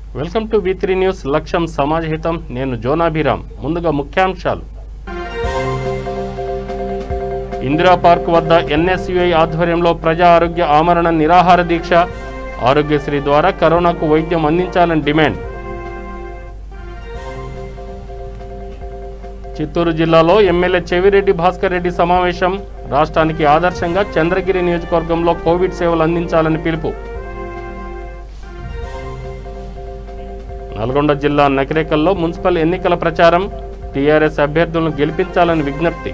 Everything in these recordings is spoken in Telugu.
Welcome to V three news లక్ష్యం సమాజహితం నేను జోనాభిరామ్ ముందుగా ముఖ్యాంశాలు ఇందిరా పార్క్ వద్ద ఎన్ఎస్యుఐ ఆధ్వర్యంలో ప్రజా ఆరోగ్య ఆమరణ నిరాహార దీక్ష ఆరోగ్యశ్రీ ద్వారా కరోనాకు వైద్యం అందించాలని డిమాండ్ చిత్తూరు జిల్లాలో ఎమ్మెల్యే చెవిరెడ్డి భాస్కర్ రెడ్డి సమావేశం రాష్ట్రానికి ఆదర్శంగా చంద్రగిరి నియోజకవర్గంలో కోవిడ్ సేవలు అందించాలని పిలుపు నల్గొండ జిల్లా నకిరేకల్లో మున్సిపల్ ఎన్నికల ప్రచారం టీఆర్ఎస్ అభ్యర్థులను గెలిపించాలని విజ్ఞప్తి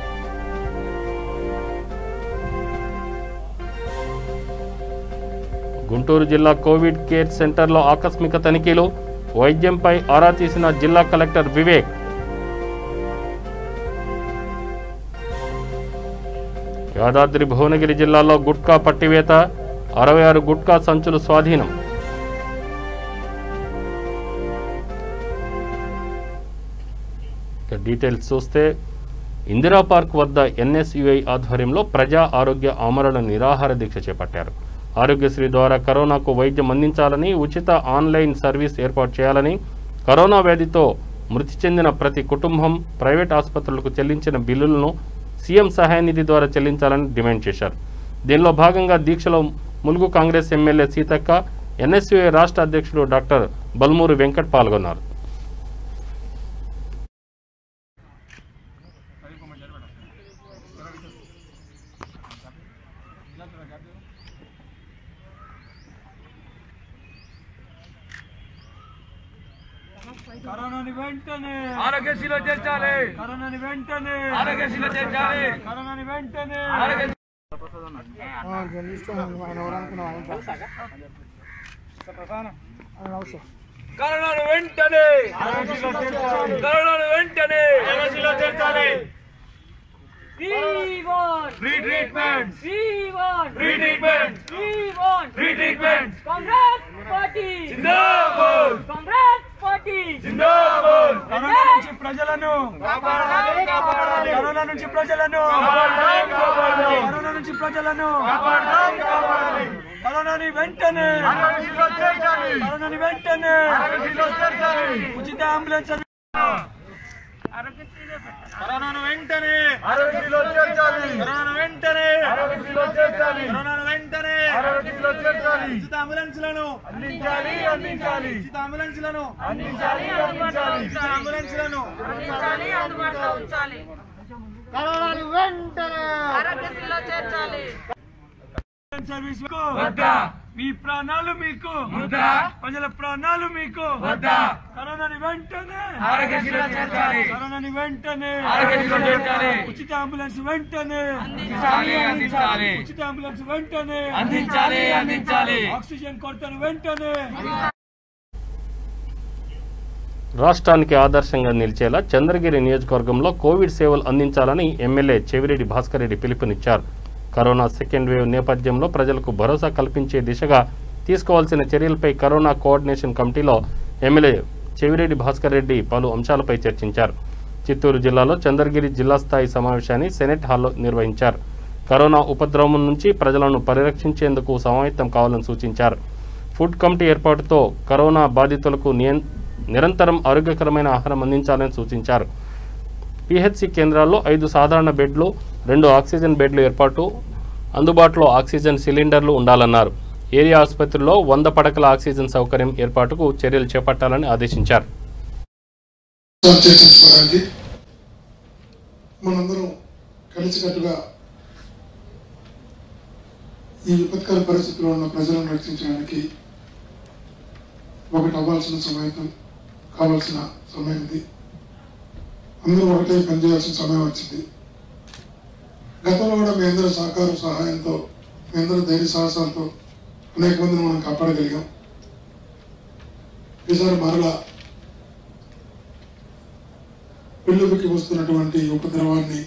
గుంటూరు జిల్లా కోవిడ్ కేర్ సెంటర్లో ఆకస్మిక తనిఖీలు వైద్యంపై ఆరా తీసిన జిల్లా కలెక్టర్ వివేక్ యాదాద్రి భువనగిరి జిల్లాలో గుట్కా పట్టివేత అరవై ఆరు గుట్కా సంచులు స్వాధీనం ఇక డీటెయిల్స్ చూస్తే ఇందిరా పార్క్ వద్ద ఎన్ఎస్యుఐ ఆధ్వర్యంలో ప్రజా ఆరోగ్య ఆమరణ నిరాహార దీక్ష చేపట్టారు ఆరోగ్యశ్రీ ద్వారా కరోనాకు వైద్యం అందించాలని ఉచిత ఆన్లైన్ సర్వీస్ ఏర్పాటు చేయాలని కరోనా వ్యాధితో మృతి చెందిన ప్రతి కుటుంబం ప్రైవేట్ ఆసుపత్రులకు చెల్లించిన బిల్లులను సీఎం సహాయ నిధి ద్వారా చెల్లించాలని డిమాండ్ చేశారు దీనిలో భాగంగా దీక్షలో ములుగు కాంగ్రెస్ ఎమ్మెల్యే సీతక్క ఎన్ఎస్యుఐ రాష్ట్ర అధ్యక్షుడు డాక్టర్ బల్మూరి వెంకట్ పాల్గొన్నారు కరోనాని వెంటనే ఆరోగ్యశ్రీలో చేర్చాలి కరోనాని వెంటనే ఆరోగ్యశ్రీలో చేర్చాలి కరోనాని వెంటనే ఆరోగ్య కరోనాను వెంటనే కరోనాను వెంటనే ఆరోగ్యశ్రీలో చేర్చాలి We want, free treatment we want, free treatment we want. Free treatment Congrats party, జిందాబాద్ Congrats party. జిందాబాద్ కరోనా నుంచి ప్రజలను కాపాడాలి కాపాడాలి కరోనా నుంచి ప్రజలను కాపాడాలి కాపాడాలి కరోనా నుంచి ప్రజలను కాపాడాలి కాపాడాలి కరోనాని వెంటనే ఆరోగ్యశ్రీలో చేర్చాలి కరోనాని వెంటనే ఆరోగ్యశ్రీలో చేర్చాలి ఉచిత అంబులెన్స్ సర్వీస్ కరోనాను వెంటనే ఆరోగ్యశ్రీలో చేర్చాలి కరోనాను వెంటనే ఆరోగ్యశ్రీలో చేర్చాలి కరోనాను వెంటనే ఆరోగ్యశ్రీలో చేర్చాలి ఉచిత అంబులెన్స్లను అందించాలి అందించాలి ఉచిత అంబులెన్స్లను అందించాలి అందించాలి ఉచిత అంబులెన్స్లను అందించాలి అందుబాటులో ఉంచాలి కరోనాను వెంటనే ఆరోగ్యశ్రీలో చేర్చాలి సర్వీస్ వద్దా మీ ప్రాణాలు మీకు వద్దా ప్రజల ప్రాణాలు మీకు వద్దా కరోనాని వెంటనే ఆరోగ్యశ్రీలో చేర్చాలి కరోనాని వెంటనే ఆరోగ్యశ్రీలో చేర్చాలి ఉచిత అంబులెన్స్ వెంటనే అందించాలి అందించాలి ఉచిత అంబులెన్స్ వెంటనే అందించాలి అందించాలి ఆక్సిజన్ కొరతను వెంటనే రాష్ట్రానికి ఆదర్శంగా నిలిచేలా చంద్రగిరి నియోజకవర్గంలో కోవిడ్ సేవలు అందించాలని ఎమ్మెల్యే చెవిరెడ్డి భాస్కర్ రెడ్డి పిలుపునిచ్చారు కరోనా సెకండ్ వేవ్ నేపథ్యంలో ప్రజలకు భరోసా కల్పించే దిశగా తీసుకోవాల్సిన చర్యలపై కరోనా కోఆర్డినేషన్ కమిటీలో ఎమ్మెల్యే చెవిరెడ్డి భాస్కర్ రెడ్డి పలు అంశాలపై చర్చించారు చిత్తూరు జిల్లాలో చంద్రగిరి జిల్లా స్థాయి సమావేశాన్ని సెనెట్ హాల్లో నిర్వహించారు కరోనా ఉపద్రవం నుంచి ప్రజలను పరిరక్షించేందుకు సమాయత్తం కావాలని సూచించారు ఫుడ్ కమిటీ ఏర్పాటుతో కరోనా బాధితులకు నియం నిరంతరం ఆరోగ్యకరమైన ఆహారం అందించాలని సూచించారు పిహెచ్సి కేంద్రాల్లో ఐదు సాధారణ బెడ్లు రెండు ఆక్సిజన్ బెడ్లు ఏర్పాటు అందుబాటులో ఆక్సిజన్ సిలిండర్లు ఉండాలన్నారు ఏరియా ఆసుపత్రిలో వంద పడకల ఆక్సిజన్ సౌకర్యం ఏర్పాటుకు చర్యలు చేపట్టాలని ఆదేశించారు చర్చించుకోవడానికి మనందరం కలిసికట్టుగా ఈ విపత్కర పరిస్థితిలో ఉన్న ప్రజలను రక్షించడానికి ఒకటి అవ్వాల్సిన సమయం కావాల్సిన సమయం ఇది అందరూ ఒకటే పనిచేయాల్సిన సమయం వచ్చింది గతంలో కూడా మీ అందరి సహకారం సహాయంతో మీ అందరి ధైర్య సాహసాలతో అనేక మందిని మనం కాపాడగలిగాం ఈసారి మరలా పెళ్ళికి వస్తున్నటువంటి ఈ ఉపద్రవాన్ని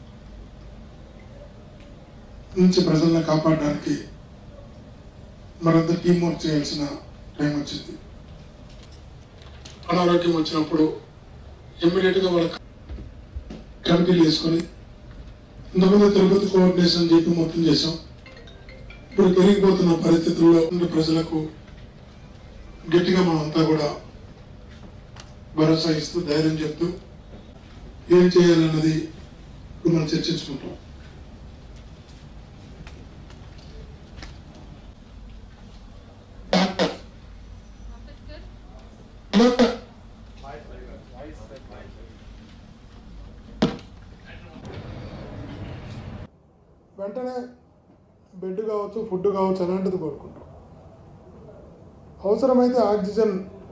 నుంచి ప్రజలను కాపాడడానికి మరంతా టీం వర్క్ చేయాల్సిన టైం వచ్చింది అనారోగ్యం వచ్చినప్పుడు ఇమ్మీడియట్ గా వాళ్ళ కమిటీలు వేసుకొని ఇంతకుముందు తిరుపతి కోఆర్డినేషన్ చెప్పి మొత్తం చేశాం ఇప్పుడు పెరిగిపోతున్న పరిస్థితుల్లో ఉండే ప్రజలకు గట్టిగా మనం అంతా కూడా భరోసా ఇస్తూ ధైర్యం చెప్తూ ఏం చేయాలన్నది ఇప్పుడు మనం చర్చించుకుంటాం వెంటనే బెడ్ కావచ్చు ఫుడ్ కావచ్చు అలాంటిది కోరుకుంటాం అవసరమైతే ఆక్సిజన్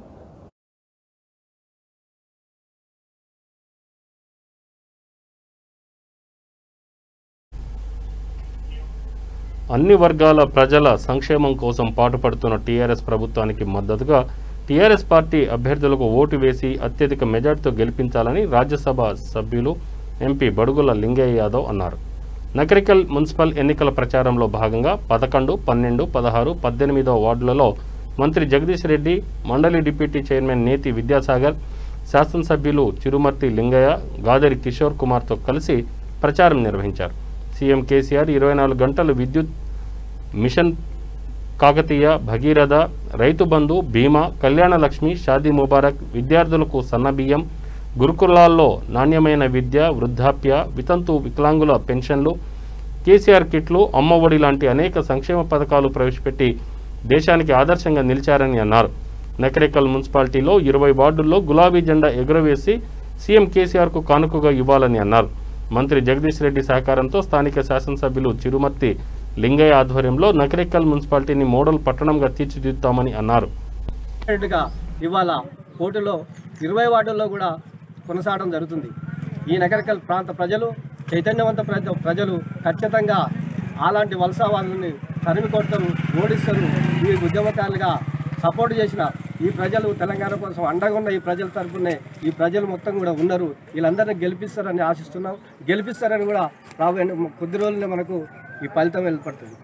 అన్ని వర్గాల ప్రజల సంక్షేమం కోసం పాటుపడుతున్న టీఆర్ఎస్ ప్రభుత్వానికి మద్దతుగా టీఆర్ఎస్ పార్టీ అభ్యర్థులకు ఓటు వేసి అత్యధిక మెజార్టీతో గెలిపించాలని రాజ్యసభ సభ్యులు ఎంపీ బడుగుల లింగయ్య యాదవ్ అన్నారు నకరికల్ మున్సిపల్ ఎన్నికల ప్రచారంలో భాగంగా పదకొండు పన్నెండు పదహారు పద్దెనిమిదవ వార్డులలో మంత్రి జగదీష్ రెడ్డి మండలి డిప్యూటీ చైర్మన్ నేతి విద్యాసాగర్ శాసనసభ్యులు చిరుమర్తి లింగయ్య గాదరి కిషోర్ కుమార్తో కలిసి ప్రచారం నిర్వహించారు సీఎం కేసీఆర్ ఇరవై నాలుగు గంటలు విద్యుత్ మిషన్ కాకతీయ భగీరథ రైతు బంధు బీమా కళ్యాణ లక్ష్మి షాదీ ముబారక్ విద్యార్థులకు సన్నబియ్యం గురుకులాల్లో నాణ్యమైన విద్య వృద్ధాప్య వితంతు వికలాంగుల పెన్షన్లు కేసీఆర్ కిట్లు అమ్మఒడి లాంటి అనేక సంక్షేమ పథకాలు ప్రవేశపెట్టి దేశానికి ఆదర్శంగా నిలిచారని అన్నారు నకరేకల్ మున్సిపాలిటీలో ఇరవై వార్డుల్లో గులాబీ జెండా ఎగురవేసి సీఎం కేసీఆర్కు కానుకగా ఇవ్వాలని అన్నారు మంత్రి జగదీష్ రెడ్డి సహకారంతో స్థానిక శాసనసభ్యులు చిరుమర్తి లింగయ్య ఆధ్వర్యంలో నకరేకల్ మున్సిపాలిటీని మోడల్ పట్టణంగా తీర్చిదిద్దుతామని అన్నారు గా ఇవాళ పోటీలో ఇరవై వార్డుల్లో కూడా కొనసాగడం జరుగుతుంది ఈ నగరికల్ ప్రాంత ప్రజలు చైతన్యవంత ప్రజ ప్రజలు ఖచ్చితంగా అలాంటి వలసవాదుల్ని తరిమి కొడతారు ఓడిస్తారు ఈ ఉద్యమకారులుగా సపోర్ట్ చేసిన ఈ ప్రజలు తెలంగాణ కోసం అండగా ఉన్న ఈ ప్రజల తరపునే ఈ ప్రజలు మొత్తం కూడా ఉన్నారు వీళ్ళందరినీ గెలిపిస్తారని ఆశిస్తున్నాం గెలిపిస్తారని కూడా రాబోయే కొద్ది రోజుల్లో మనకు ఈ ఫలితం ఏర్పడుతుంది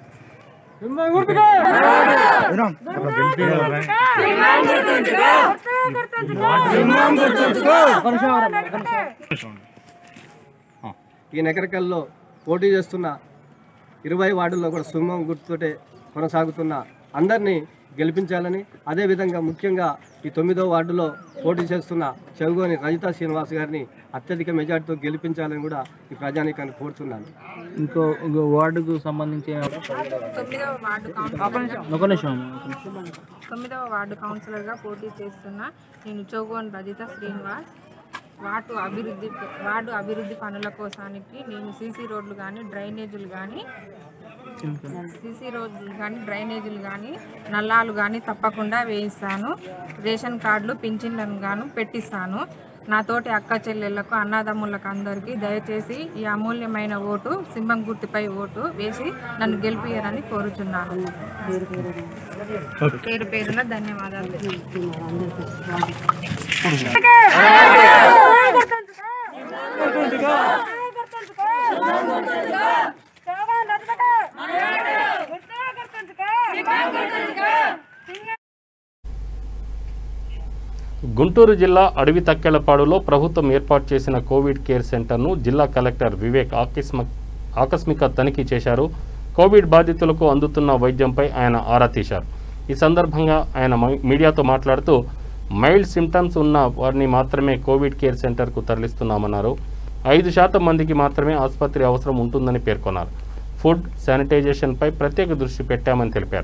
ఈ నగరికల్లో పోటీ చేస్తున్న ఇరవై వార్డుల్లో కూడా సింహం గుర్తుతోటే కొనసాగుతున్న అందరినీ గెలిపించాలని అదేవిధంగా ముఖ్యంగా ఈ తొమ్మిదో వార్డులో పోటీ చేస్తున్న చెవుగోని రజితా శ్రీనివాస్ గారిని అత్యధిక మెజార్టీతో గెలిపించాలని కూడా ఈ ప్రజానీకాన్ని కోరుతున్నాను ఇంకో ఇంకో వార్డుకు సంబంధించి తొమ్మిదవ వార్డు కౌన్సిలర్ ఒక నిమిషం తొమ్మిదవ వార్డు కౌన్సిలర్గా పోటీ చేస్తున్న నేను చౌగోన్ రజిత శ్రీనివాస్ వార్డు అభివృద్ధి వార్డు అభివృద్ధి పనుల కోసానికి నేను సీసీ రోడ్లు కానీ డ్రైనేజీలు కానీ సీసీ రోడ్లు కానీ డ్రైనేజీలు కానీ నల్లాలు కానీ తప్పకుండా వేయిస్తాను రేషన్ కార్డులు పింఛన్లను గాను పెట్టిస్తాను నాతోటి అక్క చెల్లెళ్లకు అన్నదమ్ములకు అందరికీ దయచేసి ఈ అమూల్యమైన ఓటు సింహం గుర్తుపై ఓటు వేసి నన్ను గెలిపియరని కోరుచున్నాను పేరు పేరున ధన్యవాదాలు గుంటూరు జిల్లా అడవి తక్కెళ్లపాడులో ప్రభుత్వం ఏర్పాటు చేసిన కోవిడ్ కేర్ సెంటర్ను జిల్లా కలెక్టర్ వివేక్ ఆకస్మ ఆకస్మిక తనిఖీ చేశారు కోవిడ్ బాధితులకు అందుతున్న వైద్యంపై ఆయన ఆరా తీశారు ఈ సందర్భంగా ఆయన మై- మీడియాతో మాట్లాడుతూ మైల్డ్ సిమ్టమ్స్ ఉన్న వారిని మాత్రమే కోవిడ్ కేర్ సెంటర్కు తరలిస్తున్నామన్నారు ఐదు శాతం మందికి మాత్రమే ఆసుపత్రి అవసరం ఉంటుందని పేర్కొన్నారు ఫుడ్ శానిటైజేషన్పై ప్రత్యేక దృష్టి పెట్టామని తెలిపారు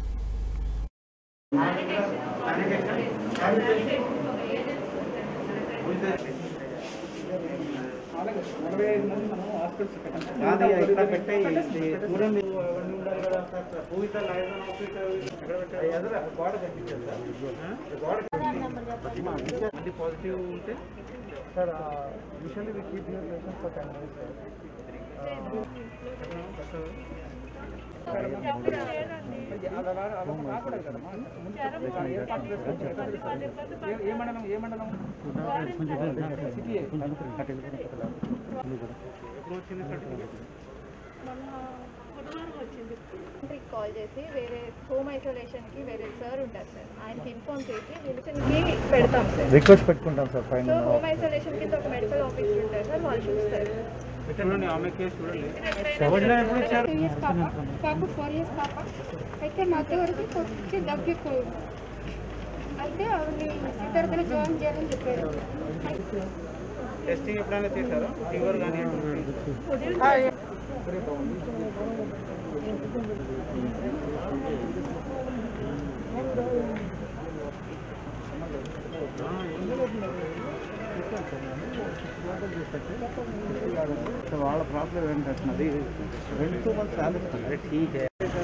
సెంటర్కి కాల్ చేసి వేరే హోమ్ ఐసోలేషన్కి వేరే సార్ ఉంటారు సార్ ఆయనకి ఇన్ఫార్మ్ చేసి నిలుచునికి పెడతాం సార్ రిక్వెస్ట్ పెట్టుకుంటాం సార్ పైన సో హోమ్ ఐసోలేషన్ కింద ఒక మెడికల్ ఆఫీసర్ ఉంటారు సార్ వాళ్ళు చూస్తారు పాప ఫోర్ ఇయర్స్ పాప అయితే మధ్య వరకు కొంచెం దగ్గు ఎక్కువ తరఫున జాయిన్ చేయాలని చెప్పారు టెస్టింగ్ ఎప్పుడైనా చేశారా ఫీవర్ కానీ వాళ్ళ ప్రాబ్లం ఏంటంటే అది రెండు టూ మంత్స్ రాలేదు ఠీక్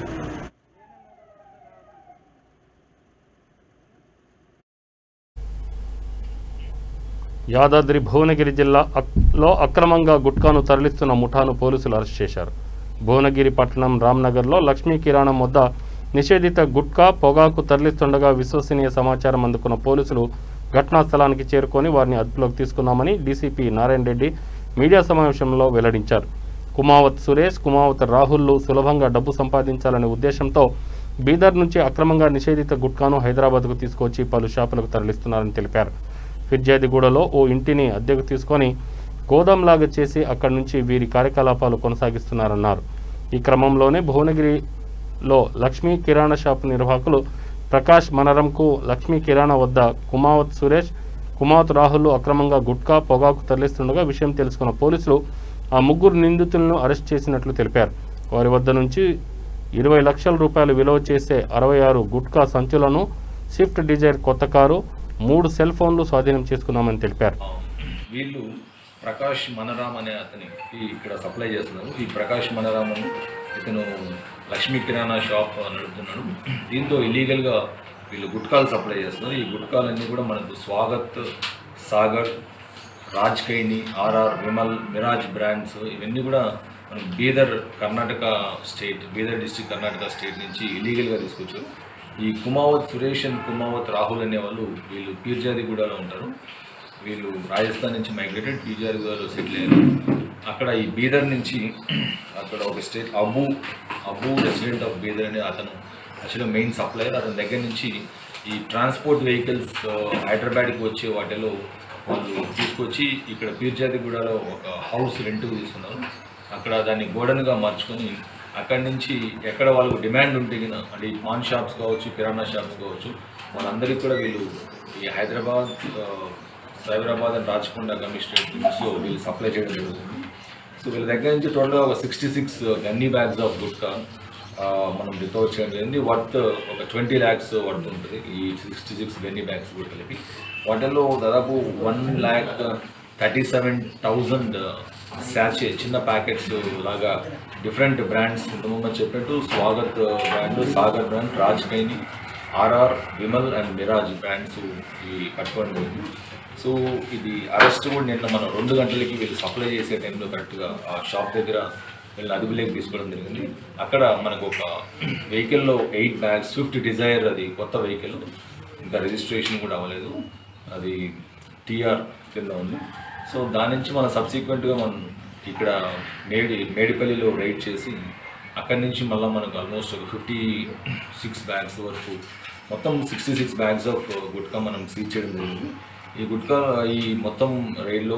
యాదాద్రి భువనగిరి జిల్లా అక్- లో అక్రమంగా గుట్కాను తరలిస్తున్న ముఠాను పోలీసులు అరెస్ట్ చేశారు భువనగిరి పట్టణం రామ్నగర్లో లక్ష్మీ కిరాణం వద్ద నిషేధిత గుట్కా పొగాకు తరలిస్తుండగా విశ్వసనీయ సమాచారం అందుకున్న పోలీసులు ఘటనా స్థలానికి చేరుకొని వారిని అదుపులోకి తీసుకున్నామని డీసీపీ నారాయణ రెడ్డి మీడియా సమావేశంలో వెల్లడించారు కుమావత్ సురేష్ కుమావత్ రాహుల్లు సులభంగా డబ్బు సంపాదించాలనే ఉద్దేశంతో బీదర్ నుంచి అక్రమంగా నిషేధిత గుట్కాను హైదరాబాద్కు తీసుకొచ్చి పలు షాపులకు తరలిస్తున్నారని తెలిపారు ఫిర్జాదిగూడలో ఓ ఇంటిని అద్దెకు తీసుకొని గోదాంలాగా చేసి అక్కడి నుంచి వీరి కార్యకలాపాలు కొనసాగిస్తున్నారన్నారు ఈ క్రమంలోనే భువనగిరిలో లక్ష్మీ కిరాణా షాపు నిర్వాహకులు ప్రకాష్ మనరంకు లక్ష్మీ కిరాణా వద్ద కుమావత్ సురేష్ కుమావత్ రాహుల్ అక్రమంగా గుట్కా పొగాకు తరలిస్తుండగా విషయం తెలుసుకున్న పోలీసులు ఆ ముగ్గురు నిందితులను అరెస్ట్ చేసినట్లు తెలిపారు వారి వద్ద నుంచి ఇరవై లక్షల రూపాయలు విలువ చేసే అరవై ఆరు గుట్కా సంచులను స్విఫ్ట్ డిజైర్ కొత్త కారు మూడు సెల్ ఫోన్లు స్వాధీనం చేసుకున్నామని తెలిపారు వీళ్ళు ప్రకాష్ మనరామ్ అనే అతనికి ఇక్కడ సప్లై చేస్తున్నారు ఈ ప్రకాష్ మనరామ్ ఇతను లక్ష్మీ కిరాణా షాప్ నడుపుతున్నాడు దీంతో ఇలీగల్గా వీళ్ళు గుట్కాలు సప్లై చేస్తున్నారు ఈ గుట్కాలన్నీ కూడా మనకు స్వాగత్ సాగర్ రాజ్ కైని ఆర్ఆర్ విమల్ మిరాజ్ బ్రాండ్స్ ఇవన్నీ కూడా మనం Bidar Karnataka state Bidar district Karnataka state నుంచి ఇలీగల్గా తీసుకొచ్చారు ఈ కుమావత్ సురేష్ అండ్ కుమావత్ రాహుల్ అనే వాళ్ళు వీళ్ళు పీర్జాదిగూడలో ఉంటారు వీళ్ళు రాజస్థాన్ నుంచి మైగ్రేటెడ్ పీర్జాదిగూడలో సెటిల్ అయ్యారు అక్కడ ఈ బీదర్ నుంచి అక్కడ ఒక state Abu Abu resident of Bidar అనే అతను యాక్చువల్గా మెయిన్ సప్లయర్ అతని దగ్గర నుంచి ఈ ట్రాన్స్పోర్ట్ వెహికల్స్ హైదరాబాద్కి వచ్చే వాటిలో వాళ్ళు తీసుకొచ్చి ఇక్కడ పీర్జాదిగూడలో ఒక హౌస్ రెంట్కి తీసుకున్నారు అక్కడ దాన్ని గోడన్గా మార్చుకొని అక్కడి నుంచి ఎక్కడ వాళ్ళకు డిమాండ్ ఉంటే గిన అంటే ఈ పాన్ షాప్స్ కావచ్చు కిరాణా షాప్స్ కావచ్చు వాళ్ళందరికీ కూడా వీళ్ళు ఈ హైదరాబాద్ ఆ, సైబరాబాద్ అండ్ రాచకొండ కమిషనరేట్ లిమిట్స్లో వీళ్ళు సప్లై చేయడం జరుగుతుంది సో వీళ్ళ దగ్గర నుంచి టోటల్గా ఒక sixty six gunny bags of gutka ah, మనం రికవర్ చేయడం జరిగింది వర్త్ ఒక ట్వంటీ ల్యాక్స్ వర్త్ ఉంటుంది ఈ సిక్స్టీ సిక్స్ గన్నీ బ్యాగ్స్ కూడా కలిపి వాటిల్లో దాదాపు one lakh thirty seven thousand sachet చిన్న ప్యాకెట్స్ లాగా డిఫరెంట్ బ్రాండ్స్ ఇంతకుముందు చెప్పినట్టు Swagat brand Sagar brand Raj Khaini RR Vimal and Miraj brands ఈ పట్టుకోవడం జరిగింది సో ఇది అరెస్ట్ కూడా నిన్న మనం రెండు గంటలకి వీళ్ళు సప్లై చేసే టైంలో కరెక్ట్గా ఆ షాప్ దగ్గర వీళ్ళని అదుపులోకి తీసుకోవడం జరిగింది అక్కడ మనకు ఒక వెహికల్లో ఎయిట్ బ్యాగ్స్ స్విఫ్ట్ డిజైర్ అది కొత్త వెహికల్ ఇంకా రిజిస్ట్రేషన్ కూడా అవ్వలేదు అది టీఆర్ కింద ఉంది సో దాని నుంచి మనం సబ్సిక్వెంట్గా మనం ఇక్కడ మేడి మేడిపల్లిలో రైడ్ చేసి అక్కడి నుంచి మళ్ళీ మనకు ఆల్మోస్ట్ ఒక ఫిఫ్టీ సిక్స్ బ్యాగ్స్ వరకు మొత్తం sixty six bags of gutka మనం సీజ్ చేయడం జరిగింది ఈ గుట్కా ఈ మొత్తం రైడ్లో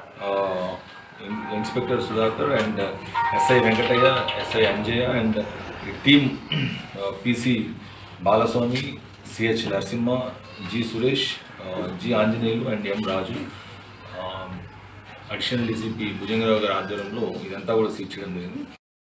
ఇన్- inspector Sudhakar and SI Venkataiah SI Anjaiah and team PC Balaswamy CH Narasimha G Suresh ah, G Anjaneyulu and M Raju ah, additional DCP Bhujanga Rao గారి ఆధ్వర్యంలో ఇదంతా కూడా సీజ్ చేయడం జరిగింది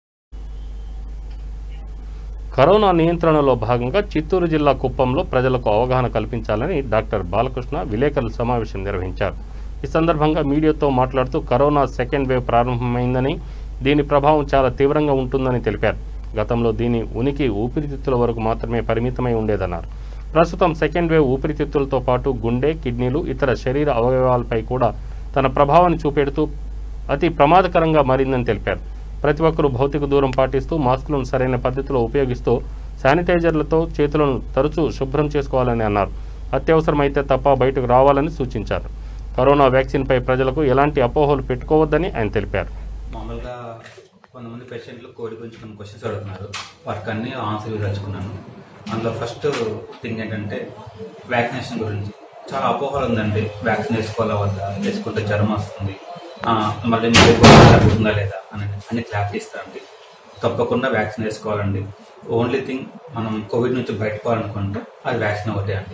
కరోనా నియంత్రణలో భాగంగా చిత్తూరు జిల్లా కుప్పంలో ప్రజలకు అవగాహన కల్పించాలని డాక్టర్ బాలకృష్ణ విలేకరుల సమావేశం నిర్వహించారు ఈ సందర్భంగా మీడియాతో మాట్లాడుతూ కరోనా సెకండ్ వేవ్ ప్రారంభమైందని దీని ప్రభావం చాలా తీవ్రంగా ఉంటుందని తెలిపారు గతంలో దీని ఉనికి ఊపిరితిత్తుల వరకు మాత్రమే పరిమితమై ఉండేదన్నారు ప్రస్తుతం సెకండ్ వేవ్ ఊపిరితిత్తులతో పాటు గుండె కిడ్నీలు ఇతర శరీర అవయవాలపై కూడా తన ప్రభావాన్ని చూపెడుతూ అతి ప్రమాదకరంగా మారిందని తెలిపారు ప్రతి ఒక్కరూ భౌతిక దూరం పాటిస్తూ మాస్కులను సరైన పద్ధతిలో ఉపయోగిస్తూ శానిటైజర్లతో చేతులను తరచూ శుభ్రం చేసుకోవాలని అన్నారు అత్యవసరమైతే తప్ప బయటకు రావాలని సూచించారు కరోనా వ్యాక్సిన్పై ప్రజలకు ఎలాంటి అపోహలు పెట్టుకోవద్దని ఆయన తెలిపారు మామూలుగా కొంతమంది పేషెంట్లు కోడి గురించి కొన్ని క్వశ్చన్స్ అడుగుతున్నారు వాటికి అన్ని ఆన్సర్ రచుకున్నాను అందులో ఫస్ట్ థింగ్ ఏంటంటే వ్యాక్సినేషన్ గురించి చాలా అపోహలు ఉందండి వ్యాక్సిన్ వేసుకోవాలా వద్దా వేసుకుంటే జ్వరం వస్తుంది ఆ, మళ్ళీ మీరు తగ్గుతుందా లేదా అని అన్ని క్లారిటీ ఇస్తారండి తప్పకుండా వ్యాక్సిన్ వేసుకోవాలండి ఓన్లీ థింగ్ మనం కోవిడ్ నుంచి బయటపోవాలనుకుంటే అది వ్యాక్సిన్ ఒకటే అండి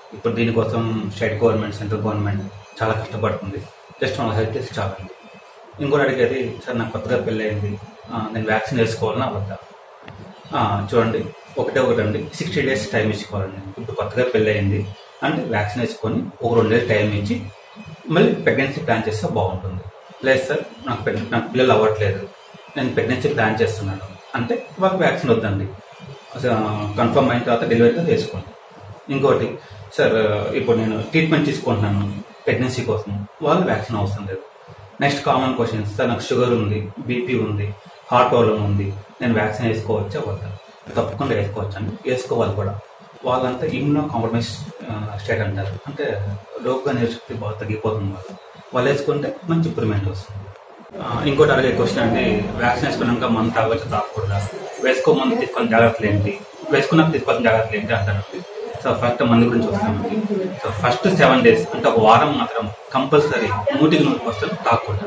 ఇప్పుడు దీనికోసం స్టేట్ గవర్నమెంట్ సెంట్రల్ గవర్నమెంట్ చాలా కష్టపడుతుంది జస్ట్ మన హెల్త్ ఇస్తే చాలండి ఇంకోటి అడిగేది సార్ నాకు కొత్తగా పెళ్ళయింది ఆ, నేను వ్యాక్సిన్ వేసుకోవాలని వద్దా ఆ, చూడండి ఒకటే ఒకటి అండి సిక్స్టీ డేస్ టైం ఇచ్చుకోవాలండి ఇప్పుడు కొత్తగా పెళ్ళయింది అంటే వ్యాక్సిన్ వేసుకొని ఒక రెండు డేస్ టైం ఇచ్చి మళ్ళీ ప్రెగ్నెన్సీ ప్లాన్ చేస్తే బాగుంటుంది లేదు సార్ నాకు ప్రెగ్- నాకు పిల్లలు అవ్వట్లేదు నేను ప్రెగ్నెన్సీ ప్లాన్ చేస్తున్నాను అంటే వాళ్ళకి వ్యాక్సిన్ వద్దండి కన్ఫర్మ్ అయిన తర్వాత డెలివరీ చేసుకోండి ఇంకోటి సార్ ఇప్పుడు నేను ట్రీట్మెంట్ తీసుకుంటున్నాను ప్రెగ్నెన్సీ కోసం వాళ్ళు వ్యాక్సిన్ అవసరం లేదు నెక్స్ట్ కామన్ క్వశ్చన్స్ సార్ నాకు షుగర్ ఉంది బీపీ ఉంది హార్ట్ ప్రాబ్లం ఉంది నేను వ్యాక్సిన్ వేసుకోవచ్చా వద్దా తప్పకుండా వేసుకోవచ్చు అండి వేసుకోవాలి కూడా వాళ్ళంతా ఇమ్యూనో కాంప్రమైజ్ స్టేట్ అంటారు అంటే రోగ నిరశక్తి బాగా తగ్గిపోతుంది వాళ్ళు వాళ్ళు వేసుకుంటే మంచి ఇంప్రూవ్మెంట్ వస్తుంది ఆ, ఇంకోటి అడిగే క్వశ్చన్ అండి వ్యాక్సిన్ వేసుకున్నాక మందు తాగొచ్చు తాగకూడదా వేసుకో మందు తీసుకొని జాగ్రత్తలు ఏంటి వేసుకున్నాక తీసుకోవాల్సిన జాగ్రత్తలు ఏంటి అంటారు సో ఫస్ట్ మందు గురించి వస్తామండి సో ఫస్ట్ సెవెన్ డేస్ అంటే ఒక వారం మాత్రం కంపల్సరీ నూటికి నూరు పర్సెంట్ తాగకూడదు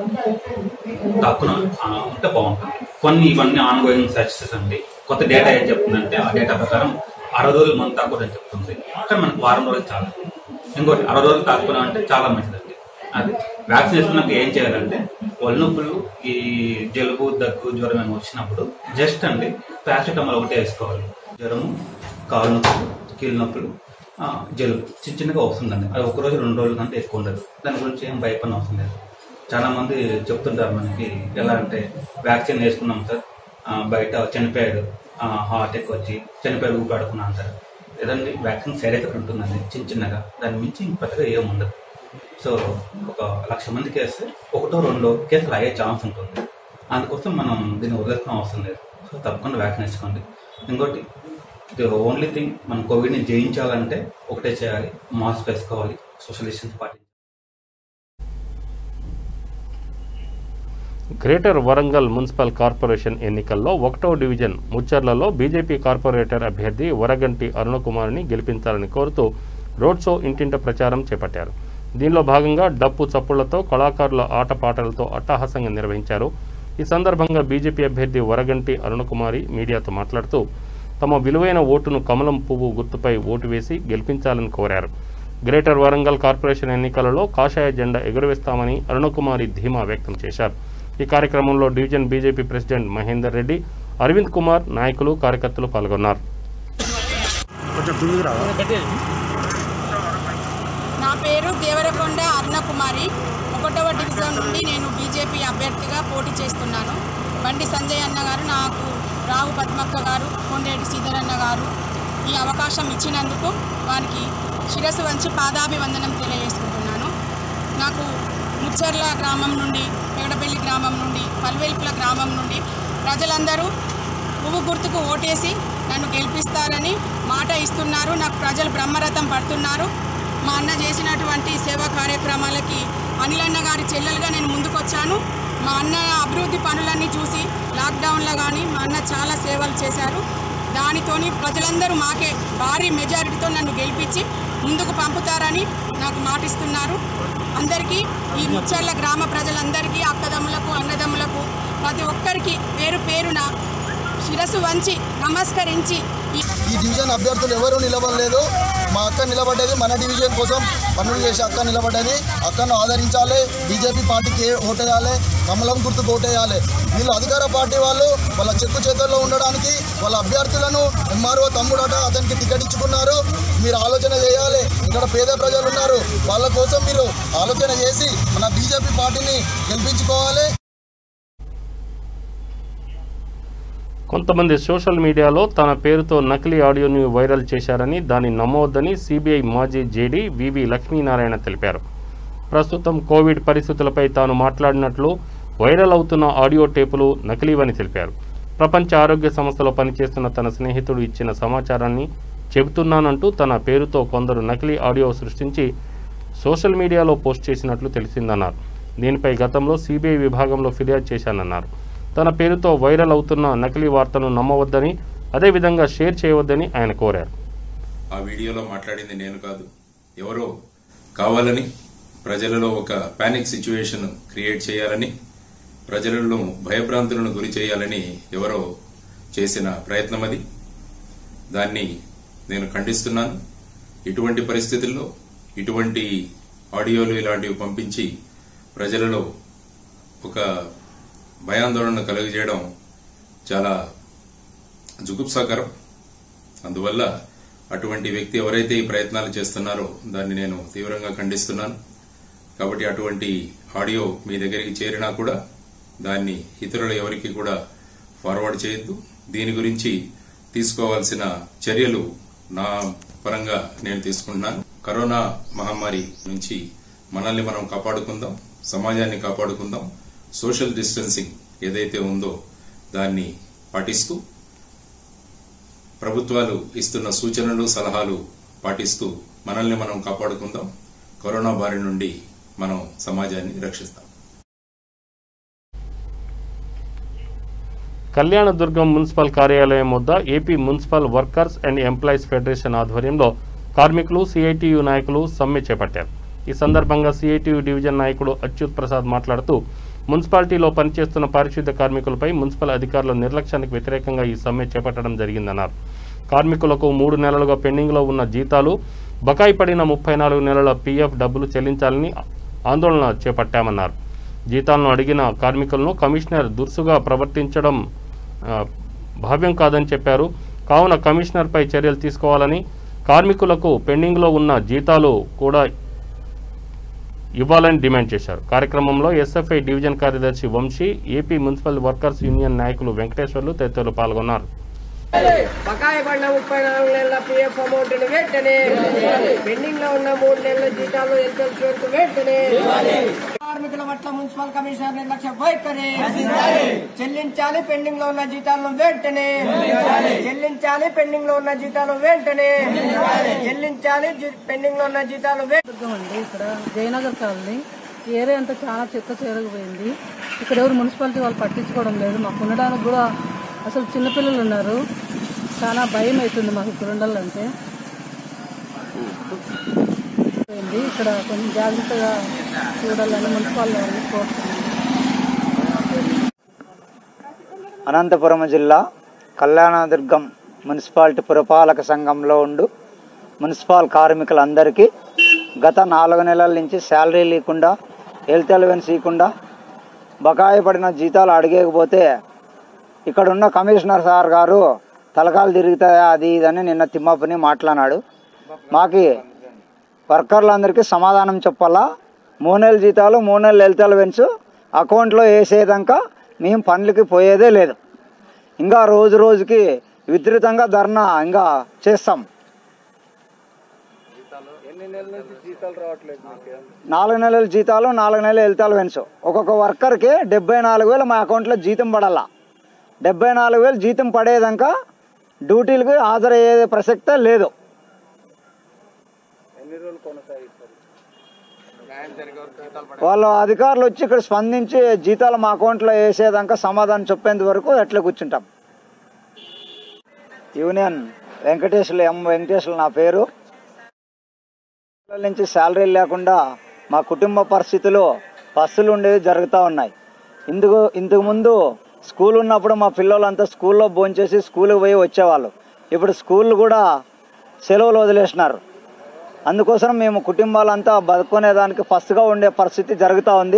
తాక్కున ఆ, ఉంటే బాగుంటుంది కొన్ని ఇవన్నీ ఆన్ గోయింగ్ సర్చెస్ అండి కొత్త డేటా ఏం చెప్తుందంటే ఆ డేటా ప్రకారం అరవై రోజులు మందు తాగకూడదని చెప్తుంది కానీ మనకు వారం రోజులు చాలా ఇంకోటి అరవై రోజులు తాక్కున్నాం అంటే చాలా మంచిదండి అది వ్యాక్సిన్ వేసుకున్నాక ఏం చేయాలంటే ఒళ్ళు నొప్పులు ఈ జలుబు దగ్గు జ్వరం ఏమైనా వచ్చినప్పుడు జస్ట్ అండి పారాసిటమాల్ ఒకటే వేసుకోవాలి జ్వరము కాలు నొప్పులు కీళ్ళ నొప్పులు ఆ, జలుబు చిన్న చిన్నగా వస్తుందండి అది ఒక రోజు రెండు రోజుల కంటే ఎక్కువ ఉండదు దాని గురించి ఏం భయపడిన అవసరం లేదు చాలా మంది చెప్తుంటారు మనకి ఎలా అంటే వ్యాక్సిన్ వేసుకున్నాం సార్ ఆ, బయట చనిపోయాడు హార్ట్ అటాక్ వచ్చి చనిపోయాడు ఊపాడుకున్నా అంటారు లేదండి వ్యాక్సిన్ సైడ్ ఎఫెక్ట్ ఉంటుందండి చిన్న చిన్నగా దాని మించి ఇంక పెద్దగా ఏం ఉండదు సో ఒక లక్ష మందికి వేస్తే ఒకటో రెండో కేసులు అయ్యే ఛాన్స్ ఉంటుంది అందుకోసం మనం దీన్ని వదిలేసిన అవసరం లేదు సో తప్పకుండా వ్యాక్సిన్ వేసుకోండి ఇంకోటి ది ఓన్లీ థింగ్ మనం కోవిడ్ని జయించాలంటే ఒకటే చేయాలి మాస్క్ వేసుకోవాలి సోషల్ డిస్టెన్స్ పాటించాలి గ్రేటర్ వరంగల్ మున్సిపల్ కార్పొరేషన్ ఎన్నికల్లో ఒకటో డివిజన్ ముచ్చర్లలో బీజేపీ కార్పొరేటర్ అభ్యర్థి వరగంటి అరుణకుమార్ని గెలిపించాలని కోరుతూ రోడ్ షో ఇంటింట ప్రచారం చేపట్టారు దీనిలో భాగంగా డప్పు చప్పుళ్లతో కళాకారుల ఆటపాటలతో అట్టహాసంగా నిర్వహించారు ఈ సందర్భంగా బీజేపీ అభ్యర్థి వరగంటి అరుణకుమారి మీడియాతో మాట్లాడుతూ తమ విలువైన ఓటును కమలం పువ్వు గుర్తుపై ఓటు వేసి గెలిపించాలని కోరారు గ్రేటర్ వరంగల్ కార్పొరేషన్ ఎన్నికలలో కాషాయ జెండా ఎగురవేస్తామని అరుణకుమారి ధీమా వ్యక్తం చేశారు ఈ కార్యక్రమంలో division BJP president Mahender Reddy Arvind Kumar నాయకులు కార్యకర్తలు పాల్గొన్నారు నా పేరు దేవరకొండ అరుణకుమారి ఒకటవ డివిజన్ నుండి నేను బీజేపీ అభ్యర్థిగా పోటీ చేస్తున్నాను బండి సంజయ్ అన్న గారు నాకు రావు పద్మక్క గారు కొండేటి శ్రీధరన్న గారు ఈ అవకాశం ఇచ్చినందుకు వారికి శిరస్సు వంచి పాదాభివందనం తెలియజేసుకుంటున్నాను నాకు ముచ్చర్ల గ్రామం నుండి పెగడపల్లి గ్రామం నుండి పల్వెల్పుల గ్రామం నుండి ప్రజలందరూ పువ్వు గుర్తుకు ఓటేసి నన్ను గెలిపిస్తారని మాట ఇస్తున్నారు నాకు ప్రజలు బ్రహ్మరథం పడుతున్నారు మా అన్న చేసినటువంటి సేవా కార్యక్రమాలకి అనిలన్న గారి చెల్లెలుగా నేను ముందుకొచ్చాను మా అన్న అభివృద్ధి పనులన్నీ చూసి లాక్డౌన్లో కానీ మా అన్న చాలా సేవలు చేశారు దానితోని ప్రజలందరూ మాకే భారీ మెజారిటీతో నన్ను గెలిపించి ముందుకు పంపుతారని నాకు మాటిస్తున్నారు అందరికీ ఈ ముచ్చర్ల గ్రామ ప్రజలందరికీ అక్కదమ్ములకు అన్నదమ్ములకు ప్రతి ఒక్కరికి పేరు పేరున శిరస్సు వంచి నమస్కరించి ఈ ఈ డివిజన్ అభ్యర్థులు ఎవరు నిలబడలేదు మా అక్క నిలబడ్డది మన డివిజన్ కోసం పనులు చేసి అక్క నిలబడ్డది అక్కను ఆదరించాలి బీజేపీ పార్టీకి ఓటేయాలి కమలం గుర్తుకు ఓటేయాలి వీళ్ళు అధికార పార్టీ వాళ్ళు వాళ్ళ చెక్కు చేతుల్లో ఉండడానికి వాళ్ళ అభ్యర్థులను ఎంఆర్ఓ తమ్ముడట అతనికి టికెట్ ఇచ్చుకున్నారు మీరు ఆలోచన చేయాలి ఇక్కడ పేద ప్రజలు ఉన్నారు వాళ్ళ కోసం మీరు ఆలోచన చేసి మన బీజేపీ పార్టీని గెలిపించుకోవాలి కొంతమంది సోషల్ మీడియాలో తన పేరుతో నకిలీ ఆడియోని వైరల్ చేశారని దాన్ని నమ్మవద్దని సిబిఐ మాజీ జేడీ వివి లక్ష్మీనారాయణ తెలిపారు ప్రస్తుతం కోవిడ్ పరిస్థితులపై తాను మాట్లాడినట్లు వైరల్ అవుతున్న ఆడియో టేపులు నకిలీవని తెలిపారు ప్రపంచ ఆరోగ్య సంస్థలో పనిచేస్తున్న తన స్నేహితుడు ఇచ్చిన సమాచారాన్ని చెబుతున్నానంటూ తన పేరుతో కొందరు నకిలీ ఆడియో సృష్టించి సోషల్ మీడియాలో పోస్ట్ చేసినట్లు తెలిసిందన్నారు దీనిపై గతంలో సిబిఐ విభాగంలో ఫిర్యాదు చేశానన్నారు తన పేరుతో వైరల్ అవుతున్న నకిలీ వార్తను నమ్మవద్దని అదేవిధంగా షేర్ చేయవద్దని ఆయన కోరారు ఆ వీడియోలో మాట్లాడింది నేను కాదు ఎవరో కావాలని ప్రజలలో ఒక పానిక్ సిచ్యువేషన్ క్రియేట్ చేయాలని ప్రజలను భయభ్రాంతులను గురి చేయాలని ఎవరో చేసిన ప్రయత్నం అది దాన్ని నేను ఖండిస్తున్నాను ఇటువంటి పరిస్థితుల్లో ఇటువంటి ఆడియోలు ఇలాంటివి పంపించి ప్రజలలో ఒక భయాందోళన కలుగజేయడం చాలా జుగుప్సాకరం అందువల్ల అటువంటి వ్యక్తి ఎవరైతే ఈ ప్రయత్నాలు చేస్తున్నారో దాన్ని నేను తీవ్రంగా ఖండిస్తున్నాను కాబట్టి అటువంటి ఆడియో మీ దగ్గరికి చేరినా కూడా దాన్ని ఇతరుల ఎవరికి కూడా ఫార్వర్డ్ చేయొద్దు దీని గురించి తీసుకోవాల్సిన చర్యలు నా పరంగా నేను తీసుకుంటున్నాను కరోనా మహమ్మారి నుంచి మనల్ని మనం కాపాడుకుందాం సమాజాన్ని కాపాడుకుందాం సోషల్ డిస్టెన్సింగ్ ఏదైతే ఉందో దాన్ని పాటిస్తూ ప్రభుత్వాలు ఇస్తున్న సూచనలు సలహాలు పాటిస్తూ మనల్ని మనం కాపాడుకుందాం కరోనా బారి నుండి మనం సమాజాన్ని రక్షిస్తాం కళ్యాణదుర్గం మున్సిపల్ కార్యాలయం వద్ద AP municipal workers and employees federation ఆధ్వర్యంలో కార్మికులు సిఐటియు నాయకులు సమ్మె చేపట్టారు ఈ సందర్భంగా సిఐటియు డివిజన్ నాయకుడు అచ్యుత్ ప్రసాద్ మాట్లాడుతూ మున్సిపాలిటీలో పనిచేస్తున్న పారిశుద్ధ్య కార్మికులపై మున్సిపల్ అధికారుల నిర్లక్ష్యానికి వ్యతిరేకంగా ఈ సమ్మె చేపట్టడం జరిగిందన్నారు కార్మికులకు మూడు నెలలుగా పెండింగ్లో ఉన్న జీతాలు బకాయి పడిన ముప్పై నాలుగు నెలల పీఎఫ్ డబ్బులు చెల్లించాలని ఆందోళన చేపట్టామన్నారు జీతాలను అడిగిన కార్మికులను కమిషనర్ దురుసుగా ప్రవర్తించడం ఆ, భావ్యం కాదని చెప్పారు కావున కమిషనర్పై చర్యలు తీసుకోవాలని కార్మికులకు పెండింగ్లో ఉన్న జీతాలు కూడా ఇవ్వాలని డిమాండ్ చేశారు కార్యక్రమంలో ఎస్ఎఫ్ఐ డివిజన్ కార్యదర్శి Vamsi AP municipal workers union నాయకులు వెంకటేశ్వర్లు తదితరులు పాల్గొన్నారు బకాయి పడిన ముప్పై నాలుగు నెలల పిఎఫ్ అమౌంట్ వెంటనే పెండింగ్ లో ఉన్న మూడు నెలల జీతాలు ఎంత వెంటనే కార్మికుల పట్ల మున్సిపల్ కమిషనర్ నిర్లక్ష్య వైఖరి చెల్లించాలి పెండింగ్ లో ఉన్న జీతాలను వెంటనే చెల్లించాలి పెండింగ్ లో ఉన్న జీతాలు వెంటనే చెల్లించాలి జీ- పెండింగ్ లో ఉన్న జీతాలు వెంటనే అండి ఇక్కడ జయనగర్ కాలనీ ఈ ఏరియా అంతా చాలా చెత్త చేరకపోయింది ఇక్కడ ఎవరు మున్సిపాలిటీ వాళ్ళు పట్టించుకోవడం లేదు మాకు ఉండడానికి కూడా అసలు చిన్నపిల్లలు ఉన్నారు చాలా భయం అవుతుంది మాకు ఇక్కడ ఉండాలంటే పోయింది. ఇక్కడ కొంచెం జాగ్రత్తగా చూడాలని మున్సిపాలిటీ వాళ్ళని కోరుతున్నాను అనంతపురం జిల్లా కళ్యాణదుర్గం మున్సిపాలిటీ పురపాలక సంఘంలో ఉండు మున్సిపల్ కార్మికులందరికీ గత నాలుగు నెలల నుంచి శాలరీ లేకుండా హెల్త్ అలవెన్స్ ఇవ్వకుండా బకాయి పడిన జీతాలు అడిగకపోతే ఇక్కడ ఉన్న కమిషనర్ సార్ గారు తలకాలు తిరుగుతాయా అది ఇదని నిన్న తిమ్మప్పని మాట్లాడినాడు మాకి వర్కర్లందరికీ సమాధానం చెప్పాలా మూడు నెలల జీతాలు మూడు నెలల హెల్త్ అలవెన్స్ అకౌంట్లో వేసేదాకా మేము పనులకి పోయేదే లేదు ఇంకా రోజు రోజుకి విస్తృతంగా ధర్నా ఇంకా చేస్తాం ఎన్ని నెలల నుంచి జీతాలు రావట్లేదు మీకు నాలుగు నెలల జీతాలు నాలుగు నెలల హెల్త్ అలవెన్స్ ఒక్కొక్క వర్కర్కి డెబ్బై నాలుగు వేలు మా అకౌంట్లో జీతం పడాలా డెబ్బై నాలుగు వేలు జీతం పడేదాకా డ్యూటీలకు హాజరయ్యే ప్రసక్తే లేదు ఎన్ని రోజులు కొనసాగిస్తారు వాళ్ళ అధికారులు వచ్చి ఇక్కడ స్పందించి జీతాలు మా అకౌంట్లో వేసేదాకా సమాధానం చెప్పేంత వరకు ఎట్లా కూర్చుంటాం యూనియన్ వెంకటేశ్వర ఎం వెంకటేశ్వర నా పేరు నెలల నుంచి శాలరీ లేకుండా మా కుటుంబ పరిస్థితులు పస్తులు ఉండేవి జరుగుతూ ఉన్నాయి ఇందుకు ఇంతకు ముందు స్కూల్ ఉన్నప్పుడు మా పిల్లలంతా స్కూల్లో భోంచేసి స్కూల్కి పోయి వచ్చేవాళ్ళు ఇప్పుడు స్కూల్ కూడా సెలవులు వదిలేసినారు అందుకోసం మేము కుటుంబాలంతా బతుకునేదానికి ఫస్ట్గా ఉండే పరిస్థితి జరుగుతూ ఉంది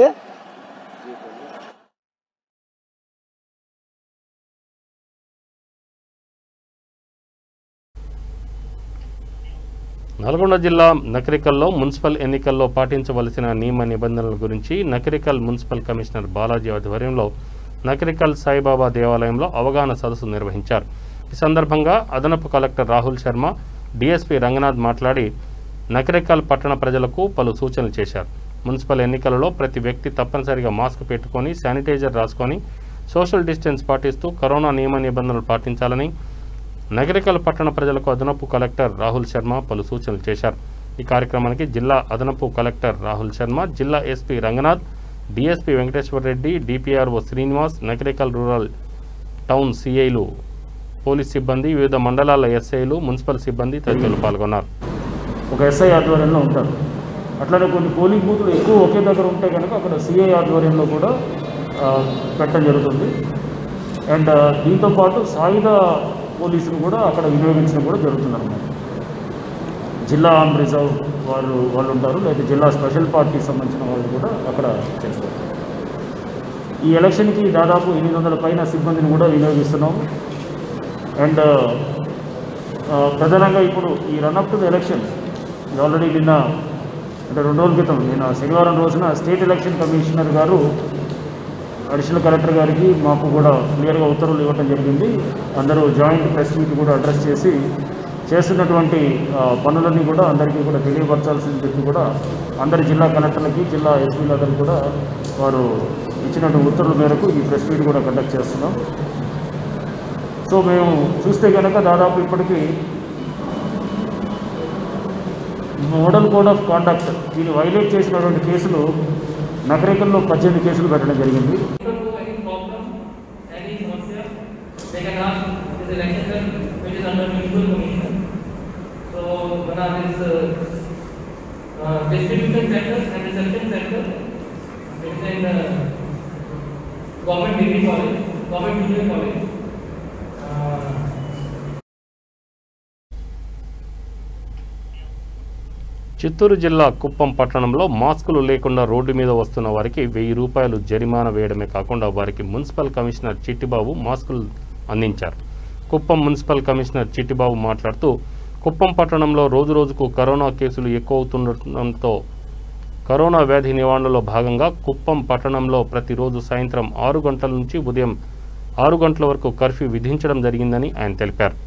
నల్గొండ జిల్లా నకరికల్లో మున్సిపల్ ఎన్నికల్లో పాటించవలసిన నియమ నిబంధనల గురించి నకరికల్ మున్సిపల్ కమిషనర్ బాలాజీ ఆధ్వర్యంలో నకరికల్ సాయిబాబా దేవాలయంలో అవగాహన సదస్సు నిర్వహించారు ఈ సందర్భంగా అదనపు కలెక్టర్ రాహుల్ శర్మ డీఎస్పీ రంగనాథ్ మాట్లాడి నకరికల్ పట్టణ ప్రజలకు పలు సూచనలు చేశారు మున్సిపల్ ఎన్నికలలో ప్రతి వ్యక్తి తప్పనిసరిగా మాస్క్ పెట్టుకొని శానిటైజర్ రాసుకొని సోషల్ డిస్టెన్స్ పాటిస్తూ కరోనా నియమ నిబంధనలు పాటించాలని నగరికల్ పట్టణ ప్రజలకు అదనపు కలెక్టర్ రాహుల్ శర్మ పలు సూచనలు చేశారు ఈ కార్యక్రమానికి జిల్లా అదనపు కలెక్టర్ రాహుల్ శర్మ జిల్లా SP Ranganath DSP Venkateswara Reddy DPRO Srinivas Nagarikal rural town సిఐలు పోలీస్ సిబ్బంది వివిధ మండలాల ఎస్ఐలు మున్సిపల్ సిబ్బంది తదితరులు పాల్గొన్నారు ఒక ఎస్ఐ ఆధ్వర్యంలో ఉంటారు అట్లనే కొన్ని పోలింగ్ బూతులు ఎక్కువ ఒకే దగ్గర ఉంటే కనుక అక్కడ సిఐ ఆధ్వర్యంలో కూడా ఆ, పెట్టడం జరుగుతుంది అండ్ ఆ, దీంతో పాటు సాయుధ పోలీసులు కూడా అక్కడ వినియోగించడం కూడా జరుగుతుంది అనమాట జిల్లా ఆర్మ్ రిజర్వ్ వాళ్ళు వాళ్ళు ఉంటారు లేదా జిల్లా స్పెషల్ పార్టీకి సంబంధించిన వాళ్ళు కూడా అక్కడ చేస్తారు ఈ ఎలక్షన్కి దాదాపు ఎనిమిది వందల పైన సిబ్బందిని కూడా వినియోగిస్తున్నాం అండ్ ప్రధానంగా ఇప్పుడు ఈ రన్అప్ టు ద ఎలక్షన్ ఇది ఆల్రెడీ నిన్న అంటే రెండు రోజుల క్రితం నిన్న శనివారం రోజున స్టేట్ ఎలక్షన్ కమిషనర్ గారు అడిషనల్ కలెక్టర్ గారికి మాకు కూడా క్లియర్గా ఉత్తర్వులు ఇవ్వడం జరిగింది అందరూ జాయింట్ ప్రెస్ మీట్ కూడా అడ్రస్ చేసి చేస్తున్నటువంటి ఆ, పనులన్నీ కూడా అందరికీ కూడా తెలియపరచాల్సింది చెప్పి కూడా అందరి జిల్లా కలెక్టర్లకి జిల్లా ఎస్పీలందరికీ కూడా వారు ఇచ్చినటువంటి ఉత్తర్వుల మేరకు ఈ ప్రెస్ మీట్ కూడా కండక్ట్ చేస్తున్నాం సో మేము చూస్తే కనుక దాదాపు ఇప్పటికీ మోడల్ కోడ్ ఆఫ్ కాండక్ట్ దీన్ని వైలేట్ చేసినటువంటి కేసులు నగరికల్లో పద్దెనిమిది కేసులు పెట్టడం జరిగింది they can ask this election cell which is under municipal commission. So one of this uh, uh, distribution center and reception center which is in uh, government degree college, government junior college. Uh, Chittoor జిల్లా కుప్పం పట్టణంలో మాస్కులు లేకుండా రోడ్డు మీద వస్తున్న వారికి వెయ్యి రూపాయలు జరిమానా వేయడమే కాకుండా వారికి మున్సిపల్ కమిషనర్ చిట్టిబాబు మాస్కులు అందించారు కుప్పం మున్సిపల్ కమిషనర్ చిట్టిబాబు మాట్లాడుతూ కుప్పం పట్టణంలో రోజురోజుకు కరోనా కేసులు ఎక్కువ అవుతుండటంతో కరోనా వ్యాధి నివారణలో భాగంగా కుప్పం పట్టణంలో ప్రతిరోజు సాయంత్రం ఆరు గంటల నుంచి ఉదయం ఆరు గంటల వరకు కర్ఫ్యూ విధించడం జరిగిందని ఆయన తెలిపారు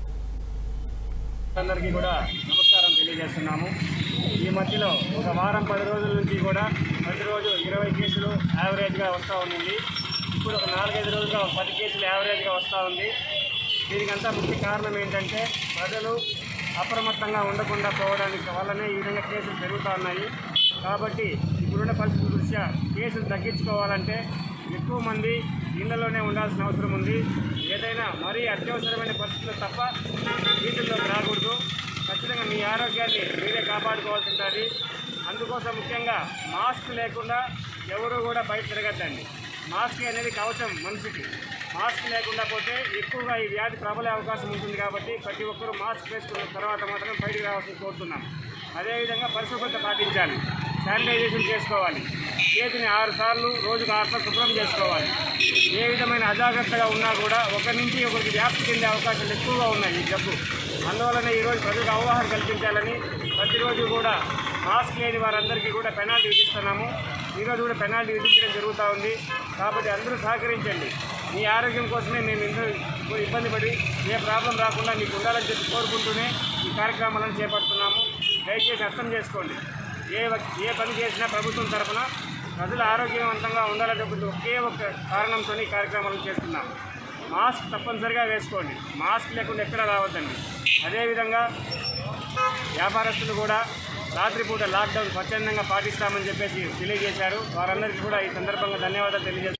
అందరికీ కూడా నమస్కారం తెలియజేస్తున్నాము ఈ మధ్యలో ఒక వారం పది రోజుల నుంచి కూడా ప్రతిరోజు ఇరవై కేసులు యావరేజ్గా వస్తూ ఉండింది ఇప్పుడు ఒక నాలుగైదు రోజులుగా ఒక పది కేసులు యావరేజ్గా వస్తూ ఉంది దీనికంతా ముఖ్య కారణం ఏంటంటే ప్రజలు అప్రమత్తంగా ఉండకుండా పోవడానికి వల్లనే ఈ విధంగా కేసులు పెరుగుతూ ఉన్నాయి కాబట్టి ఇప్పుడున్న పరిస్థితుల దృష్ట్యా కేసులు తగ్గించుకోవాలంటే ఎక్కువ మంది ఇళ్లలోనే ఉండాల్సిన అవసరం ఉంది ఏదైనా మరీ అత్యవసరమైన పరిస్థితులు తప్ప వీటిల్లోకి రాకూడదు ఖచ్చితంగా మీ ఆరోగ్యాన్ని మీరే కాపాడుకోవాల్సి ఉంటుంది అందుకోసం ముఖ్యంగా మాస్క్ లేకుండా ఎవరు కూడా బయట తిరగద్దండి మాస్క్ అనేది కవచం మనిషికి మాస్క్ లేకుండా పోతే ఎక్కువగా ఈ వ్యాధి ప్రబలే అవకాశం ఉంటుంది కాబట్టి ప్రతి ఒక్కరూ మాస్క్ వేసుకున్న తర్వాత మాత్రమే బయటికి రావాల్సింది కోరుతున్నాం అదేవిధంగా పరిశుభ్రత పాటించాలి శానిటైజేషన్ చేసుకోవాలి చేతిని ఆరు సార్లు రోజుకు ఆరు సార్లు శుభ్రం చేసుకోవాలి ఏ విధమైన అజాగ్రత్తగా ఉన్నా కూడా ఒకరి నుంచి ఒకరికి వ్యాప్తి చెందే అవకాశాలు ఎక్కువగా ఉన్నాయి ఈ జబ్బు అందువలన ఈరోజు ప్రజలకు అవగాహన కల్పించాలని ప్రతిరోజు కూడా మాస్క్ లేని వారందరికీ కూడా పెనాల్టీ విధిస్తున్నాము ఈరోజు కూడా పెనాల్టీ విధించడం జరుగుతూ ఉంది కాబట్టి అందరూ సహకరించండి మీ ఆరోగ్యం కోసమే మేము ఇందులో ఇబ్బంది పడి ఏ ప్రాబ్లం రాకుండా మీకు ఉండాలని చెప్పి కోరుకుంటూనే ఈ కార్యక్రమాలను చేపడుతున్నాము దయచేసి అర్థం చేసుకోండి ఏ వ- ఏ పని చేసినా ప్రభుత్వం తరఫున ప్రజలు ఆరోగ్యవంతంగా ఉండాలని చెప్పి ఒకే ఒక కారణంతో ఈ కార్యక్రమాలను చేస్తున్నాము మాస్క్ తప్పనిసరిగా వేసుకోండి మాస్క్ లేకుండా ఎక్కడ రావద్దండి అదేవిధంగా వ్యాపారస్తులు కూడా రాత్రిపూట లాక్డౌన్ స్వచ్ఛందంగా పాటిస్తామని చెప్పేసి తెలియజేశారు వారందరికీ కూడా ఈ సందర్భంగా ధన్యవాదాలు తెలియజేస్తారు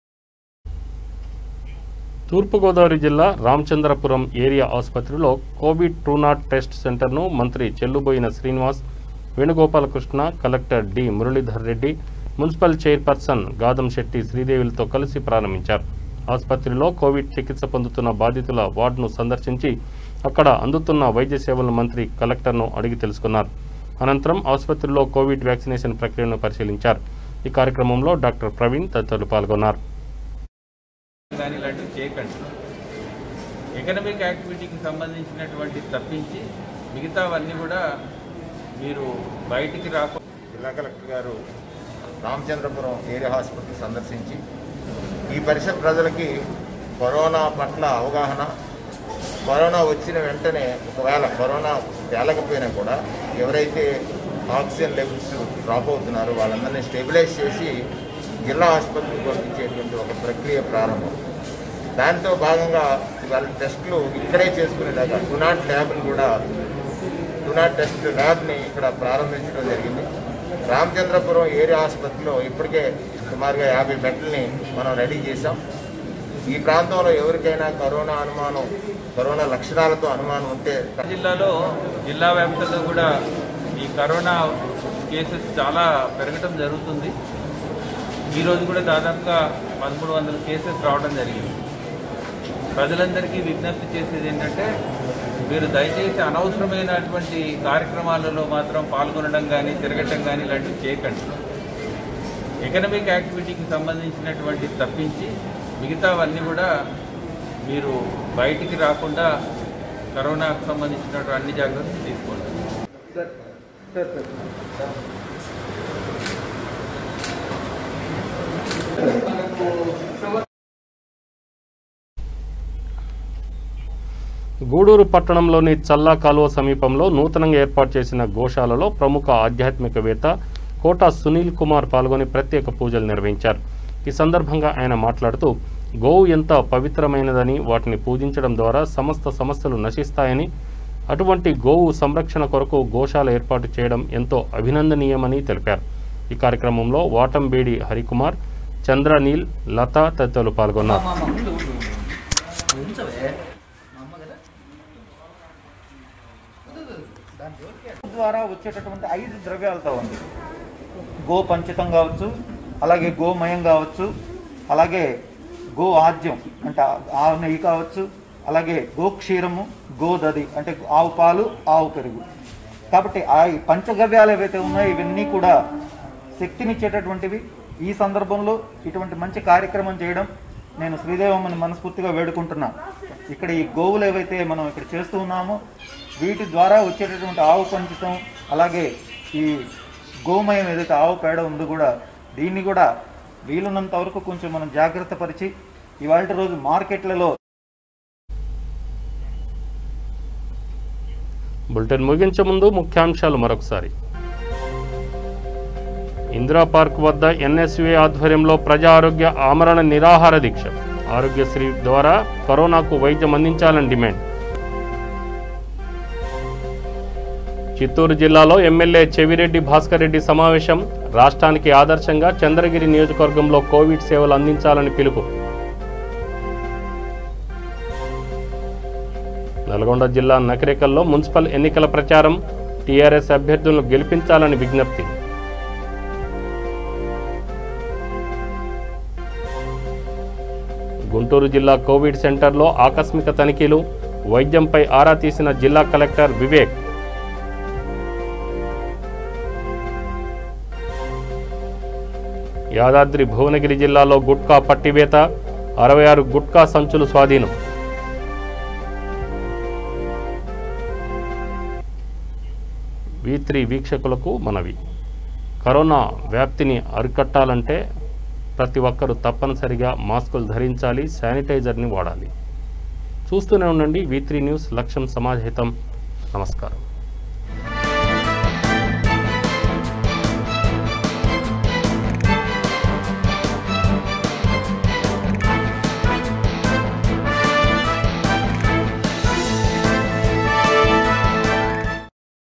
తూర్పుగోదావరి జిల్లా రామచంద్రపురం ఏరియా ఆసుపత్రిలో కోవిడ్ టూ నాట్ టెస్ట్ సెంటర్ను మంత్రి Chelluboina Srinivas Venugopalakrishna collector D Muralidhar Reddy municipal chairperson Gadam Setty శ్రీదేవిలతో కలిసి ప్రారంభించారు ఆసుపత్రిలో కోవిడ్ చికిత్స పొందుతున్న బాధితుల వార్డును సందర్శించి అక్కడ అందుతున్న వైద్య సేవలను మంత్రి కలెక్టర్ను అడిగి తెలుసుకున్నారు అనంతరం ఆసుపత్రిలో కోవిడ్ వ్యాక్సినేషన్ ప్రక్రియను పరిశీలించారు ఈ కార్యక్రమంలో డాక్టర్ ప్రవీణ్ తదితరులు పాల్గొన్నారు కానీ ఇలాంటివి చేయకండి ఎకనమిక్ యాక్టివిటీకి సంబంధించినటువంటి తప్పించి మిగతావన్నీ కూడా మీరు బయటికి రాకుండా జిల్లా కలెక్టర్ గారు రామచంద్రపురం ఏరియా హాస్పిటల్ సందర్శించి ఈ పరిసర ప్రజలకి కరోనా పట్ల అవగాహన కరోనా వచ్చిన వెంటనే ఒకవేళ కరోనా తేలకపోయినా కూడా ఎవరైతే ఆక్సిజన్ లెవెల్స్ డ్రాప్ అవుతున్నారో వాళ్ళందరినీ స్టెబిలైజ్ చేసి జిల్లా ఆసుపత్రికి పంపించేటువంటి ఒక ప్రక్రియ ప్రారంభం దాంతో భాగంగా వాళ్ళ టెస్టులు ఇక్కడే చేసుకునేలాగా టునాట్ ల్యాబ్ని కూడా టునాట్ టెస్ట్ ల్యాబ్ని ఇక్కడ ప్రారంభించడం జరిగింది రామచంద్రపురం ఏరియా ఆసుపత్రిలో ఇప్పటికే సుమారుగా యాభై బెడ్లని మనం రెడీ చేసాం ఈ ప్రాంతంలో ఎవరికైనా కరోనా అనుమానం కరోనా లక్షణాలతో అనుమానం ఉంటే జిల్లాలో జిల్లా వ్యాప్తంగా కూడా ఈ కరోనా కేసెస్ చాలా పెరగటం జరుగుతుంది ఈరోజు కూడా దాదాపుగా పదమూడు వందల కేసెస్ రావడం జరిగింది ప్రజలందరికీ విజ్ఞప్తి చేసేది ఏంటంటే మీరు దయచేసి అనవసరమైనటువంటి కార్యక్రమాలలో మాత్రం పాల్గొనడం కానీ తిరగటం కానీ ఇలాంటివి చేయకండి ఎకనమిక్ యాక్టివిటీకి సంబంధించినటువంటి తప్పించి మిగతావన్నీ కూడా మీరు బయటికి రాకుండా కరోనాకు సంబంధించినటువంటి అన్ని జాగ్రత్తలు తీసుకోండి గూడూరు పట్టణంలోని చల్లా కాలువ సమీపంలో నూతనంగా ఏర్పాటు చేసిన గోశాలలో ప్రముఖ ఆధ్యాత్మికవేత్త కోట సునీల్ కుమార్ పాల్గొని ప్రత్యేక పూజలు నిర్వహించారు ఈ సందర్భంగా ఆయన మాట్లాడుతూ గోవు ఎంత పవిత్రమైనదని వాటిని పూజించడం ద్వారా సమస్త సమస్యలు నశిస్తాయని అటువంటి గోవు సంరక్షణ కొరకు గోశాల ఏర్పాటు చేయడం ఎంతో అభినందనీయమని తెలిపారు ఈ కార్యక్రమంలో వాటంబేడి హరికుమార్ చంద్రనీల్ లత తదితరులు పాల్గొన్నారు ద్వారా వచ్చేటటువంటి ఐదు ద్రవ్యాలతో ఉంది గో పంచితం కావచ్చు అలాగే గోమయం కావచ్చు అలాగే గో ఆద్యం అంటే ఆవు నెయ్యి కావచ్చు అలాగే గోక్షీరము గోదది అంటే ఆవు పాలు ఆవు పెరుగు కాబట్టి ఆ ఈ పంచగవ్యాలు ఏవైతే ఉన్నాయో ఇవన్నీ కూడా శక్తినిచ్చేటటువంటివి ఈ సందర్భంలో ఇటువంటి మంచి కార్యక్రమం చేయడం నేను శ్రీదేవమ్మని మనస్ఫూర్తిగా వేడుకుంటున్నా ఇక్కడ ఈ గోవులు ఏవైతే మనం ఇక్కడ చేస్తూ ఉన్నామో వీటి ద్వారా వచ్చేటటువంటి ఆవు పంచితం అలాగే ఈ గోమయం ఏదైతే ఆవు పేడ ఉందో కూడా దీన్ని కూడా వీలున్నంత వరకు కొంచెం మనం జాగ్రత్త పరిచి ఇవాళ రోజు మార్కెట్లలో బులెటిన్ ముగించే ముందు ముఖ్యాంశాలు మరొకసారి ఇందిరా పార్క్ వద్ద ఎన్ఎస్వే ఆధ్వర్యంలో ప్రజా ఆరోగ్య ఆమరణ నిరాహార దీక్ష ఆరోగ్యశ్రీ ద్వారా కరోనాకు వైద్యం అందించాలని డిమాండ్ చిత్తూరు జిల్లాలో ఎమ్మెల్యే చెవిరెడ్డి భాస్కర్ రెడ్డి సమావేశం రాష్ట్రానికి ఆదర్శంగా చంద్రగిరి నియోజకవర్గంలో కోవిడ్ సేవలు అందించాలని పిలుపు నల్గొండ జిల్లా నకరేకల్లో మున్సిపల్ ఎన్నికల ప్రచారం టీఆర్ఎస్ అభ్యర్థులను గెలిపించాలని విజ్ఞప్తి గుంటూరు జిల్లా కోవిడ్ సెంటర్లో ఆకస్మిక తనిఖీలు వైద్యంపై ఆరా తీసిన జిల్లా కలెక్టర్ వివేక్ యాదాద్రి భువనగిరి జిల్లాలో గుట్కా పట్టివేత అరవై ఆరు గుట్కా సంచులు స్వాధీనం వి త్రీ వీక్షకులకు మనవి కరోనా వ్యాప్తిని అరికట్టాలంటే ప్రతి ఒక్కరూ తప్పనిసరిగా మాస్కులు ధరించాలి శానిటైజర్ని వాడాలి చూస్తూనే ఉండండి వి త్రీ న్యూస్ లక్ష్యం సమాజహితం నమస్కారం